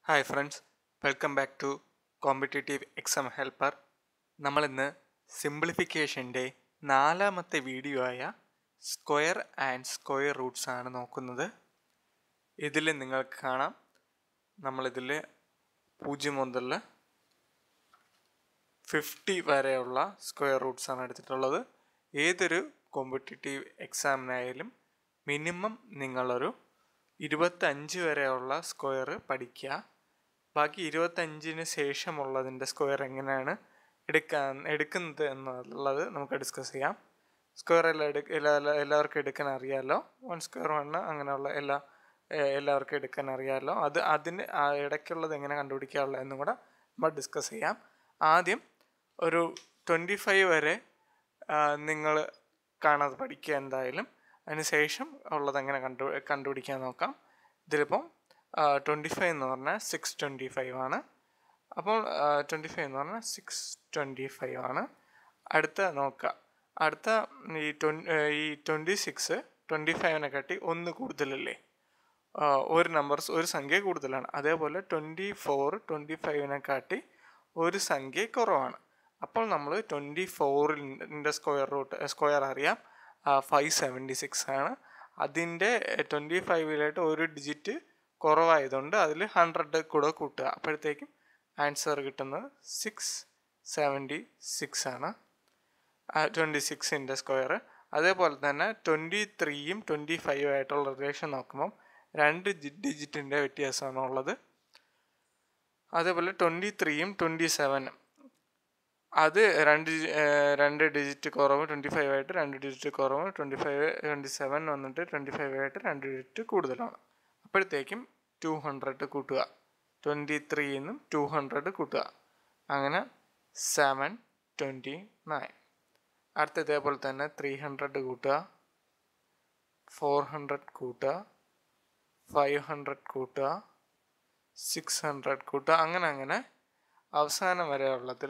hi friends welcome back to competitive exam helper നമ്മളിന്ന് സിംപ്ലിഫിക്കേഷൻ്റെ നാലാമത്തെ വീഡിയോ ആയ സ്ക്വയർ ആൻഡ് സ്ക്വയർ റൂട്ട്സ് ആണ് നോക്കുന്നത് ഇതിൽ നിങ്ങൾക്ക് കാണാം നമ്മളിതിൽ പൂജ്യം മുതൽ ഫിഫ്റ്റി വരെയുള്ള സ്ക്വയർ റൂട്ട്സ് ആണ് എടുത്തിട്ടുള്ളത് ഏതൊരു കോമ്പറ്റേറ്റീവ് എക്സാമിനായാലും മിനിമം നിങ്ങളൊരു ഇരുപത്തഞ്ച് വരെയുള്ള സ്ക്വയർ പഠിക്കുക ബാക്കി ഇരുപത്തഞ്ചിന് ശേഷമുള്ളതിൻ്റെ സ്ക്വയർ എങ്ങനെയാണ് എടുക്കാൻ എടുക്കുന്നത് എന്നുള്ളത് നമുക്ക് ഡിസ്കസ് ചെയ്യാം സ്ക്വയർ എല്ലാം എടുക്ക എല്ലാ എല്ലാ- എല്ലാവർക്കും എടുക്കാൻ അറിയാമല്ലോ വൺ സ്ക്വയർ വണ്ണ് അങ്ങനെയുള്ള എല്ലാ ഏഹ് എല്ലാവർക്കും എടുക്കാൻ അറിയാമല്ലോ അത് അതിന് ആ ഇടയ്ക്കുള്ളത് എങ്ങനെ കണ്ടുപിടിക്കാനുള്ള എന്നും കൂടെ നമ്മൾ ഡിസ്കസ് ചെയ്യാം ആദ്യം ഒരു ട്വൻറ്റി ഫൈവ് വരെ നിങ്ങൾ കാണാതെ പഠിക്കുക എന്തായാലും അതിനുശേഷം ഉള്ളത് എങ്ങനെ കണ്ടു കണ്ടുപിടിക്കാൻ നോക്കാം ഇതിലിപ്പം ട്വൻറ്റി ഫൈവ് എന്ന് പറഞ്ഞാൽ സിക്സ് ട്വൻറ്റി ഫൈവ് ആണ് അപ്പോൾ ട്വൻറ്റി ഫൈവ് എന്ന് പറഞ്ഞാൽ സിക്സ് ട്വൻറ്റി ഫൈവ് ആണ് അടുത്ത നോക്കുക അടുത്ത ഈ ട്വൻ ഈ ട്വൻറ്റി സിക്സ് ട്വൻറ്റി ഫൈവിനെ കാട്ടി ഒന്ന് കൂടുതലല്ലേ ആ, ഒരു നമ്പർസ് ഒരു സംഖ്യ കൂടുതലാണ് അതേപോലെ ട്വൻറ്റി ഫോർ ട്വൻറ്റി ഫൈവിനെ കാട്ടി ഒരു സംഖ്യ കുറവാണ് അപ്പോൾ നമ്മൾ ട്വൻറ്റി ഫോറിൻ്റെ സ്ക്വയർ റൂട്ട് സ്ക്വയർ അറിയാം ഫൈവ് സെവൻറ്റി സിക്സ് ആണ് അതിൻ്റെ ട്വൻറ്റി ഫൈവിലായിട്ട് ഒരു ഡിജിറ്റ് കുറവായതുകൊണ്ട് അതിൽ ഹൺഡ്രഡ് കൂടെ കൂട്ടുക അപ്പോഴത്തേക്കും ആൻസർ കിട്ടുന്നത് സിക്സ് സെവൻറ്റി സിക്സ് ആണ് ട്വൻറ്റി സിക്സിൻ്റെ സ്ക്വയർ അതേപോലെ തന്നെ ട്വൻറ്റി ത്രീയും ട്വൻറ്റി ഫൈവും ആയിട്ടുള്ള റിലേഷൻ നോക്കുമ്പം രണ്ട് ഡിജിറ്റിൻ്റെ വ്യത്യാസമാണ് ഉള്ളത് അതേപോലെ ട്വൻറ്റി ത്രീയും ട്വൻറ്റി സെവനും അത് രണ്ട് ഡി- ഏർ രണ്ട് ഡിജിറ്റ് കുറവ് ട്വൻറ്റി ഫൈവ് ആയിട്ട് രണ്ട് ഡിജിറ്റ് കുറവ് ട്വൻറ്റി ഫൈവ് ട്വൻറ്റി സെവൻ വന്നിട്ട് ട്വൻറ്റി ഫൈവ് ആയിട്ട് രണ്ട് ഡിജിറ്റ് കൂടുതലാണ് അപ്പോഴത്തേക്കും ടു ഹൺഡ്രഡ് കൂട്ടുക ട്വൻറ്റി ത്രീന്നും ടു ഹൺഡ്രഡ് കൂട്ടുക അങ്ങനെ സെവൻ ട്വൻറ്റി നയൻ അടുത്ത ഇതേപോലെ തന്നെ ത്രീ ഹൺഡ്രഡ് കൂട്ടുക ഫോർ ഹൺഡ്രഡ് കൂട്ടുക ഫൈവ് ഹൺഡ്രഡ് കൂട്ടുക സിക്സ് ഹൺഡ്രഡ് കൂട്ടുക അങ്ങനെ അങ്ങനെ അവസാനം വരെ ഉള്ളതിൽ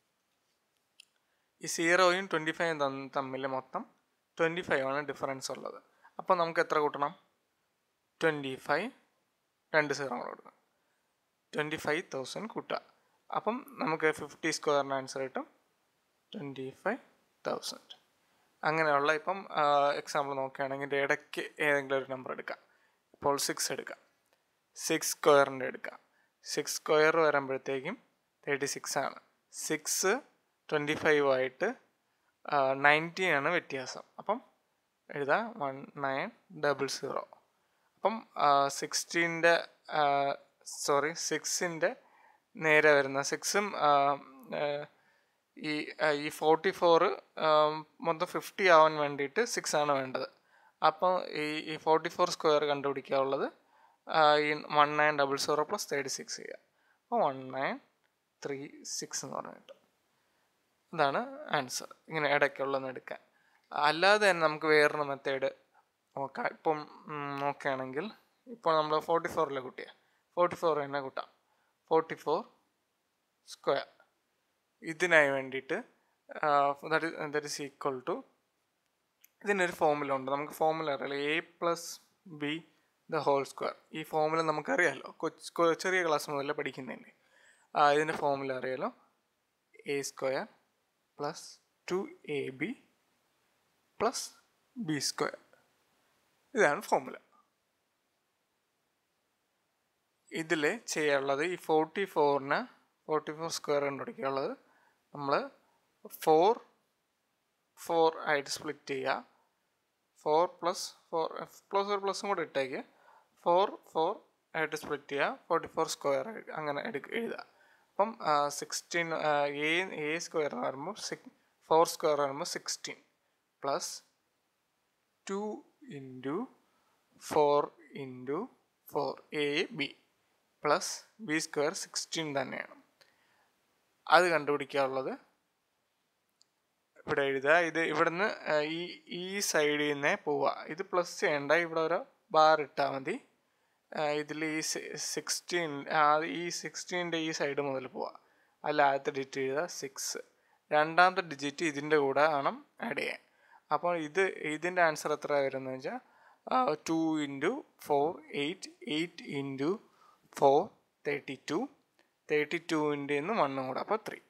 ഈ സീറോയും ട്വൻറ്റി ഫൈവും തമ്മിൽ മൊത്തം ട്വൻറ്റി ഫൈവ് ആണ് ഡിഫറൻസ് ഉള്ളത് അപ്പോൾ നമുക്ക് എത്ര കൂട്ടണം ട്വൻറ്റി ഫൈവ് രണ്ട് സീറോ കൂടെ കൊടുക്കണം ട്വൻറ്റി ഫൈവ് തൗസൻഡ് കൂട്ടുക അപ്പം നമുക്ക് ഫിഫ്റ്റി സ്ക്വയറിന് ആൻസർ കിട്ടും ട്വൻറ്റി ഫൈവ് തൗസൻഡ് അങ്ങനെയുള്ള ഇപ്പം എക്സാമ്പിൾ നോക്കുകയാണെങ്കിൽ ഇതിൻ്റെ ഇടയ്ക്ക് ഏതെങ്കിലും ഒരു നമ്പർ എടുക്കാം ഇപ്പോൾ സിക്സ് എടുക്കാം സിക്സ് സ്ക്വയറിൻ്റെ എടുക്കാം സിക്സ് സ്ക്വയർ വരുമ്പോഴത്തേക്കും തേർട്ടി സിക്സ് ആണ് സിക്സ് ട്വൻറ്റി ഫൈവ് ആയിട്ട് നയൻറ്റീൻ ആണ് വ്യത്യാസം അപ്പം എഴുതാം വൺ നയൻ ഡബിൾ സീറോ അപ്പം സിക്സ്റ്റീൻ്റെ സോറി സിക്സിൻ്റെ നേരെ വരുന്ന സിക്സും ഈ ആ, ഈ ഫോർട്ടി ഫോറ് മൊത്തം ഫിഫ്റ്റി ആവാൻ വേണ്ടിയിട്ട് സിക്സ് ആണ് വേണ്ടത് അപ്പോൾ ഈ ഈ ഫോർട്ടി ഫോർ സ്ക്വയർ കണ്ടുപിടിക്കാനുള്ളത് ആ, ഈ one nine double zero plus thirty six ചെയ്യുക അപ്പോൾ വൺ നയൻ ത്രീ സിക്സ് എന്ന് പറഞ്ഞിട്ട് ഇതാണ് ആൻസർ ഇങ്ങനെ ഇടയ്ക്കുള്ളതെന്ന് എടുക്കാൻ അല്ലാതെ തന്നെ നമുക്ക് വേറൊരു മെത്തേഡ് നോക്കാം ഇപ്പം ഉം, നോക്കുകയാണെങ്കിൽ ഇപ്പോൾ നമ്മൾ ഫോർട്ടി ഫോറിലെ കുട്ടിയാണ് ഫോർട്ടി ഫോർ തന്നെ കൂട്ടാം ഫോർട്ടി ഫോർ സ്ക്വയർ ഇതിനായി വേണ്ടിയിട്ട് ദറ്റ് ഇസ് ഈക്വൽ ടു ഇതിനൊരു ഫോമുല ഉണ്ട് നമുക്ക് ഫോമുല അറിയാലോ A plus B the whole square ഈ ഫോമുല നമുക്കറിയാലോ കൊച്ച് കൊ- ചെറിയ ക്ലാസ് മുതലേ പഠിക്കുന്നതല്ലേ ആ, ഇതിൻ്റെ ഫോമുല അറിയാലോ A square plus two A B plus B square ഇതാണ് ഫോമുല ഇതിൽ ചെയ്യാനുള്ളത് ഈ ഫോർട്ടി ഫോറിന് ഫോർട്ടി ഫോർ സ്ക്വയർ കണ്ടുപിടിക്കാനുള്ളത് നമ്മൾ ഫോർ ഫോർ ആയിട്ട് സ്പ്ലിറ്റ് ചെയ്യുക ഫോർ പ്ലസ് ഫോർ പ്ലസ് ഒരു പ്ലസും കൂടെ ഇട്ടേക്ക് ഫോർ ഫോർ ആയിട്ട് സ്പ്ലിറ്റ് ചെയ്യുക ഫോർട്ടി ഫോർ സ്ക്വയർ അങ്ങനെ എടുക്ക എഴുതുക അപ്പം സിക്സ്റ്റീൻ എ എ സ്ക്വയർ വരുമ്പോൾ സിക്സ് ഫോർ സ്ക്വയർ വരുമ്പോൾ sixteen plus two into four into four A B plus B square sixteen തന്നെയാണ് അത് കണ്ടുപിടിക്കാനുള്ളത് ഇവിടെ എഴുതുക ഇത് ഇവിടുന്ന് ആ, ഈ ഈ സൈഡിൽ നിന്നേ പോവുക ഇത് പ്ലസ് ചെയ്യണ്ട ഇവിടെ ഒരു ബാർ ഇട്ടാൽ മതി ഇതിൽ ഈ സിക്സ്റ്റീൻ ഈ സിക്സ്റ്റീൻ്റെ ഈ സൈഡ് മുതൽ പോവുക അല്ല ആദ്യത്തെ ഡിജിറ്റ് എഴുതുക സിക്സ് രണ്ടാമത്തെ ഡിജിറ്റ് ഇതിൻ്റെ കൂടെ വേണം ആഡ് ചെയ്യാൻ അപ്പോൾ ഇത് ഇതിൻ്റെ ആൻസർ എത്ര വരുന്നത് വെച്ചാൽ two into four eight eight into four thirty two thirty ടുവിൻ്റെ നിന്ന് വണ്ണും കൂടെ അപ്പോൾ ത്രീ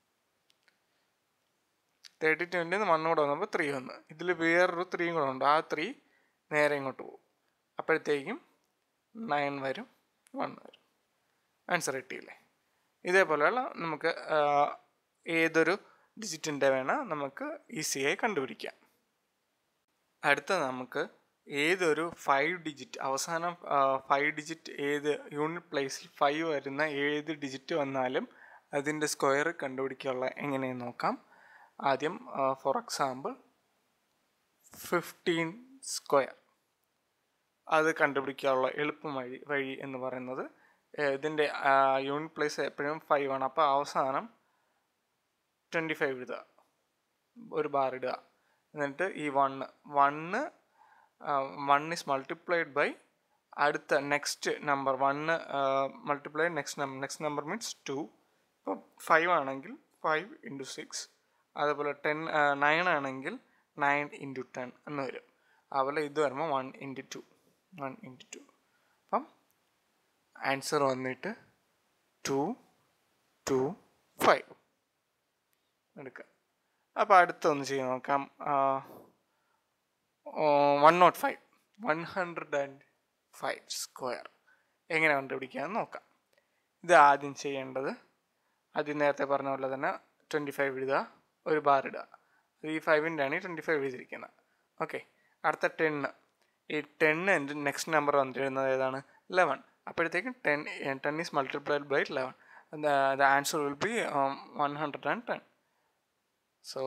തേർട്ടി ടുവിൻ്റെ നിന്ന് വണ്ണും കൂടെ വന്നപ്പോൾ ത്രീ വന്ന് ഇതിൽ വേറൊരു ത്രീയും കൂടെ ഉണ്ട് ആ ത്രീ നേരെ ഇങ്ങോട്ട് പോകും അപ്പോഴത്തേക്കും നയൻ വരും വൺ വരും ആൻസർ കിട്ടിയില്ലേ ഇതേപോലെയുള്ള നമുക്ക് ആ, ഏതൊരു ഡിജിറ്റിൻ്റെ വേണം നമുക്ക് ഈസിയായി കണ്ടുപിടിക്കാം അടുത്ത നമുക്ക് ഏതൊരു ഫൈവ് ഡിജിറ്റ് അവസാനം ഫൈവ് ഡിജിറ്റ് ഏത് യൂണിറ്റ് പ്ലേസിൽ ഫൈവ് വരുന്ന ഏത് ഡിജിറ്റ് വന്നാലും അതിൻ്റെ സ്ക്വയർ കണ്ടുപിടിക്കാനുള്ള എങ്ങനെയെന്ന് നോക്കാം ആദ്യം ഫോർ എക്സാമ്പിൾ ഫിഫ്റ്റീൻ സ്ക്വയർ അത് കണ്ടുപിടിക്കാനുള്ള എളുപ്പം വഴി വഴി എന്ന് പറയുന്നത് ഏഹ് ഇതിൻ്റെ യൂണിറ്റ് പ്ലേസ് എപ്പോഴും ഫൈവ് ആണ് അപ്പോൾ അവസാനം ട്വൻറ്റി ഫൈവ് ഇടുക ഒരു ബാർ ഇടുക എന്നിട്ട് ഈ one one one is multiplied by അടുത്ത next number one multiplied next number next number means two ഇപ്പോൾ ഫൈവ് ആണെങ്കിൽ ഫൈവ് ഇൻറ്റു സിക്സ് അതേപോലെ ടെൻ നയൻ ആണെങ്കിൽ നയൻ ഇൻറ്റു ടെൻ എന്ന് വരും അതുപോലെ ഇത് വരുമ്പോൾ one into two one into two അപ്പം ആൻസർ വന്നിട്ട് ടു ടു ഫൈവ് എടുക്കുക അപ്പോൾ അടുത്തൊന്ന് ചെയ്ത് നോക്കാം one naught five one hundred and five square എങ്ങനെ കണ്ടുപിടിക്കാമെന്ന് നോക്കാം ഇത് ആദ്യം ചെയ്യേണ്ടത് ആദ്യം നേരത്തെ പറഞ്ഞ പോലെ തന്നെ ട്വൻറ്റി ഫൈവ് എഴുതുക ഒരു ബാർ ഇടുക അത് ഈ ഫൈവിൻ്റെ ആണ് ഈ ട്വൻറ്റി ഫൈവ് എഴുതിയിരിക്കുന്നത് ഓക്കെ അടുത്ത ടെണ്ണ് ഈ ടെണ്ണ് എൻ്റെ നെക്സ്റ്റ് നമ്പർ വന്നിരുന്നത് ഏതാണ് ലെവൻ അപ്പോഴത്തേക്കും ten ten is multiplied by eleven the answer will be one hundred and ten so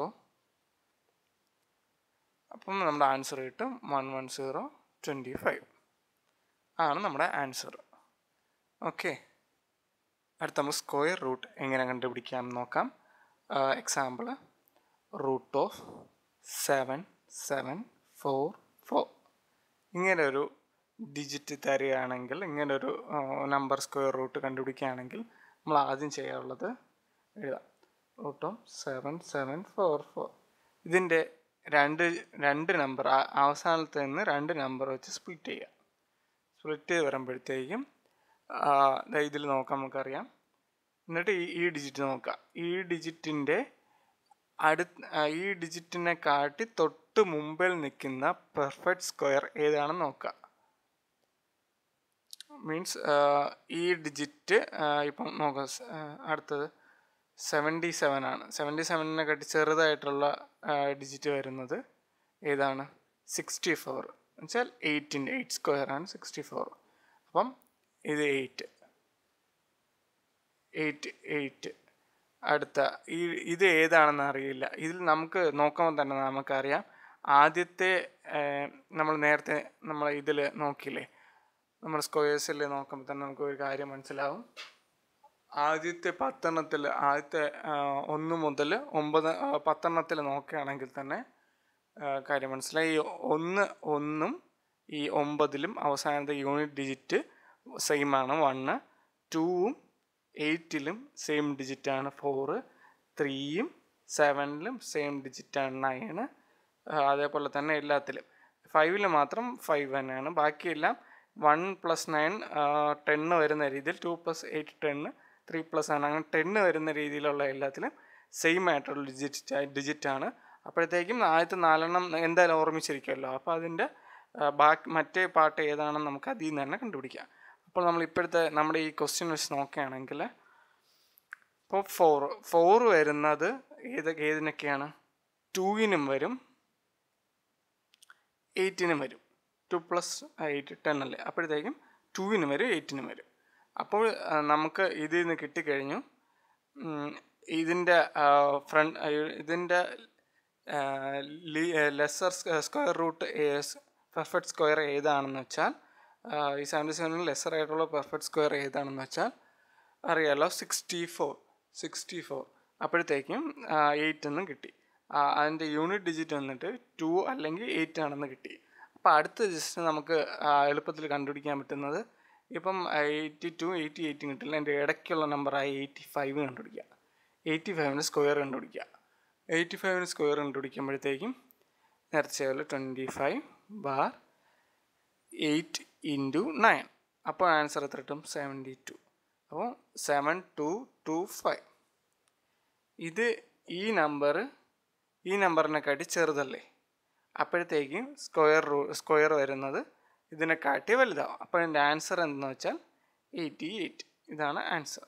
അപ്പം നമ്മുടെ ആൻസർ കിട്ടും one one zero twenty five ആണ് നമ്മുടെ ആൻസർ ഓക്കെ അടുത്ത നമുക്ക് സ്ക്വയർ റൂട്ട് എങ്ങനെ കണ്ടുപിടിക്കാം എന്ന് നോക്കാം example root of seven seven four four ഇങ്ങനെ ഒരു ഡിജിറ്റ് തരികയാണെങ്കിൽ ഇങ്ങനെ ഒരു നമ്പർ സ്ക്വയർ റൂട്ട് കണ്ടുപിടിക്കുകയാണെങ്കിൽ നമ്മൾ ആദ്യം ചെയ്യാനുള്ളത് എഴുതാം root of seven seven four four ഇതിൻ്റെ രണ്ട് രണ്ട് നമ്പർ അവസാനത്തെ നിന്ന് രണ്ട് നമ്പർ വെച്ച് സ്പ്ലിറ്റ് ചെയ്യുക സ്പ്ലിറ്റ് ചെയ്ത് വരുമ്പോഴത്തേക്കും ഇതിൽ നോക്കാം നമുക്കറിയാം എന്നിട്ട് ഈ ഈ ഡിജിറ്റ് നോക്കുക ഈ ഡിജിറ്റിൻ്റെ അടുത്ത് ഈ ഡിജിറ്റിനെ കാട്ടി തൊട്ട് മുമ്പിൽ നിൽക്കുന്ന പെർഫെക്റ്റ് സ്ക്വയർ ഏതാണെന്ന് നോക്കുക മീൻസ് ഈ ഡിജിറ്റ് ഇപ്പം നോക്കാം അടുത്തത് സെവൻറ്റി സെവൻ ആണ് സെവൻറ്റി സെവനിനെ കാട്ടി ചെറുതായിട്ടുള്ള ഡിജിറ്റ് വരുന്നത് ഏതാണ് സിക്സ്റ്റി ഫോർ എന്നുവെച്ചാൽ എയ്റ്റിൻ്റെ എയ്റ്റ് സ്ക്വയർ ആണ് സിക്സ്റ്റി ഫോർ അപ്പം ഇത് എയ്റ്റ് എയ്റ്റ് എയ്റ്റ് അടുത്ത ഈ ഇത് ഏതാണെന്ന് അറിയില്ല ഇതിൽ നമുക്ക് നോക്കുമ്പോൾ തന്നെ നമുക്കറിയാം ആദ്യത്തെ നമ്മൾ നേരത്തെ നമ്മൾ ഇതിൽ നോക്കിയില്ലേ നമ്മൾ സ്ക്വയേഴ്സിൽ നോക്കുമ്പോൾ തന്നെ നമുക്ക് ഒരു കാര്യം മനസ്സിലാവും ആദ്യത്തെ പത്തെണ്ണത്തിൽ ആദ്യത്തെ ഒന്ന് മുതൽ ഒമ്പത് പത്തെണ്ണത്തിൽ നോക്കുകയാണെങ്കിൽ തന്നെ കാര്യം മനസ്സിലായി ഈ ഒന്ന് ഒന്നും ഈ ഒമ്പതിലും അവസാനത്തെ യൂണിറ്റ് ഡിജിറ്റ് സെയിം ആണ് വണ്ണ് ടൂവും എയ്റ്റിലും സെയിം ഡിജിറ്റാണ് ഫോറ് ത്രീയും സെവനിലും സെയിം ഡിജിറ്റാണ് നയന് അതേപോലെ തന്നെ എല്ലാത്തിലും ഫൈവിൽ മാത്രം ഫൈവ് തന്നെയാണ് ബാക്കിയെല്ലാം വൺ പ്ലസ് നയൻ ടെന്ന് വരുന്ന രീതിയിൽ ടു പ്ലസ് എയ്റ്റ് ടെന്ന് ത്രീ പ്ലസ് ആണ് അങ്ങനെ ടെന്ന് വരുന്ന രീതിയിലുള്ള എല്ലാത്തിലും സെയിം ആയിട്ടുള്ള ഡിജിറ്റ് ഡിജിറ്റാണ് അപ്പോഴത്തേക്കും ആദ്യത്തെ നാലെണ്ണം എന്തായാലും ഓർമ്മിച്ചിരിക്കുമല്ലോ അപ്പോൾ അതിൻ്റെ ബാക്കി മറ്റേ പാട്ട് ഏതാണെന്ന് നമുക്ക് അതിൽ നിന്ന് തന്നെ കണ്ടുപിടിക്കാം അപ്പോൾ നമ്മൾ ഇപ്പോഴത്തെ നമ്മുടെ ഈ ക്വസ്റ്റ്യൻ വെച്ച് നോക്കുകയാണെങ്കിൽ ഇപ്പോൾ ഫോർ ഫോർ വരുന്നത് ഏത് ഏതിനൊക്കെയാണ് ടൂവിനും വരും എയ്റ്റിനും വരും ടു പ്ലസ് എയ്റ്റ് ടെൻ അല്ലേ അപ്പോഴത്തേക്കും ടൂവിനും വരും എയ്റ്റിനും വരും അപ്പോൾ നമുക്ക് ഇതിൽ നിന്ന് കിട്ടിക്കഴിഞ്ഞു ഇതിൻ്റെ ഫ്രണ്ട് ഇതിൻ്റെ lesser square root perfect square ഏതാണെന്ന് വെച്ചാൽ ഈ സെവൻറ്റി സെവനിൽ ലെസ്സർ ആയിട്ടുള്ള പെർഫെക്റ്റ് സ്ക്വയർ ഏതാണെന്ന് വെച്ചാൽ അറിയാലോ സിക്സ്റ്റി ഫോർ സിക്സ്റ്റി ഫോർ അപ്പോഴത്തേക്കും എയ്റ്റ് എന്നും കിട്ടി അതിൻ്റെ യൂണിറ്റ് ഡിജിറ്റ് വന്നിട്ട് ടു അല്ലെങ്കിൽ എയ്റ്റ് ആണെന്ന് കിട്ടി അപ്പോൾ അടുത്ത ജസ്റ്റ് നമുക്ക് എളുപ്പത്തിൽ കണ്ടുപിടിക്കാൻ പറ്റുന്നത് ഇപ്പം എയ്റ്റി ടു എയ്റ്റി എയ്റ്റും കിട്ടില്ല എൻ്റെ ഇടയ്ക്കുള്ള നമ്പറായ എയ്റ്റി ഫൈവ് കണ്ടുപിടിക്കുക എയ്റ്റി ഫൈവിന് സ്ക്വയർ കണ്ടുപിടിക്കുക എയ്റ്റി ഫൈവിന് സ്ക്വയർ കണ്ടുപിടിക്കുമ്പോഴത്തേക്കും നേരത്തെ പോലെ twenty five bar eight into nine അപ്പോൾ ആൻസർ എത്ര കിട്ടും സെവൻറ്റി ടു അപ്പോൾ സെവൻ ടു ടു ഫൈവ് ഇത് ഈ നമ്പർ ഈ നമ്പറിനെക്കാട്ടി ചെറുതല്ലേ അപ്പോഴത്തേക്കും സ്ക്വയർ റൂ സ്ക്വയർ വരുന്നത് ഇതിനെക്കാട്ടി വലുതാവും അപ്പോൾ എൻ്റെ ആൻസർ എന്തെന്ന് വെച്ചാൽ എയ്റ്റി എയ്റ്റ് ഇതാണ് ആൻസർ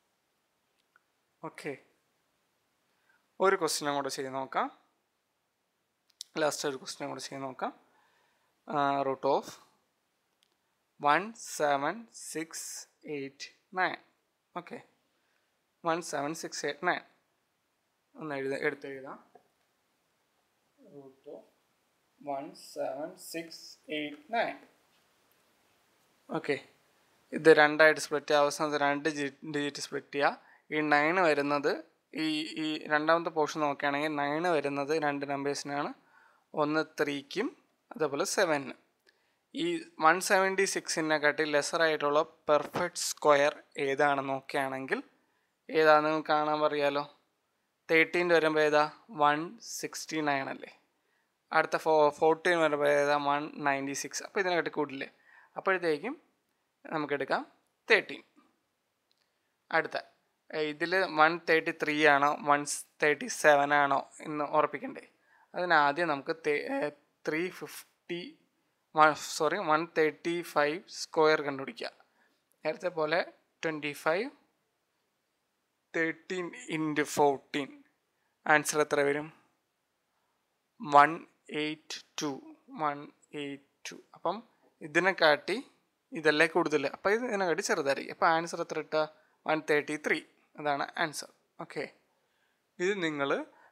ഓക്കെ ഒരു ക്വസ്റ്റ്യനും കൂടെ ചെയ്ത് നോക്കാം ലാസ്റ്റ് ഒരു ക്വസ്റ്റ്യനും കൂടെ ചെയ്ത് നോക്കാം root of one seven six eight nine okay one seven six eight nine ഒന്ന് എഴുത എടുത്തെഴുതാം root of one seven six eight nine okay ഇത് രണ്ടായിട്ട് സ്പ്ലിറ്റ് ചെയ്യുക അവസാനത്തെ രണ്ട് ഡിജിറ്റ് സ്പ്ലിറ്റ് ചെയ്യുക ഈ നയൻ വരുന്നത് ഈ ഈ രണ്ടാമത്തെ പോർഷൻ നോക്കുകയാണെങ്കിൽ നയൻ വരുന്നത് രണ്ട് നമ്പേഴ്സിനാണ് ഒന്ന് ത്രീക്കും അതേപോലെ സെവനും ഈ വൺ സെവൻറ്റി സിക്സിനെക്കാട്ടി ലെസറായിട്ടുള്ള പെർഫെക്റ്റ് സ്ക്വയർ ഏതാണെന്ന് നോക്കുകയാണെങ്കിൽ ഏതാണെന്ന് നിങ്ങൾക്ക് കാണാൻ പറയാലോ തേർട്ടീൻ്റെ വരുമ്പോൾ ഏതാ വൺ സിക്സ്റ്റി നയൻ അല്ലേ അടുത്ത ഫോ ഫോർട്ടീൻ വരുമ്പോൾ ഏതാ വൺ നയൻറ്റി സിക്സ് അപ്പോൾ ഇതിനെക്കാട്ടി കൂടില്ലേ അപ്പോഴത്തേക്കും നമുക്കെടുക്കാം തേർട്ടീൻ അടുത്ത ഇതിൽ വൺ തേർട്ടി ത്രീ ആണോ വൺ തേർട്ടി സെവൻ ആണോ എന്ന് ഉറപ്പിക്കണ്ടേ അതിനാദ്യം നമുക്ക് three fifty one sorry one thirty five square കണ്ടുപിടിക്കുക നേരത്തെ പോലെ twenty five thirteen into fourteen answer എത്ര വരും one eight two one eight two അപ്പം ഇതിനെക്കാട്ടി ഇതല്ലേ കൂടുതൽ അപ്പോൾ ഇത് ഇതിനെക്കാട്ടി ചെറുതായിരിക്കും അപ്പോൾ ആൻസർ എത്ര ഇട്ടുക വൺ തേർട്ടി ത്രീ അതാണ് ആൻസർ ഓക്കെ ഇത് നിങ്ങൾ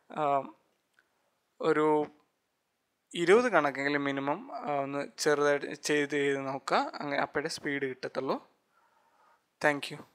ഒരു ഇരുപത് കണക്കെങ്കിലും മിനിമം ഒന്ന് ചെറുതായിട്ട് ചെയ്ത് ചെയ്ത് നോക്കുക അങ്ങനെ അപ്പോഴേ സ്പീഡ് കിട്ടത്തുള്ളൂ താങ്ക് യു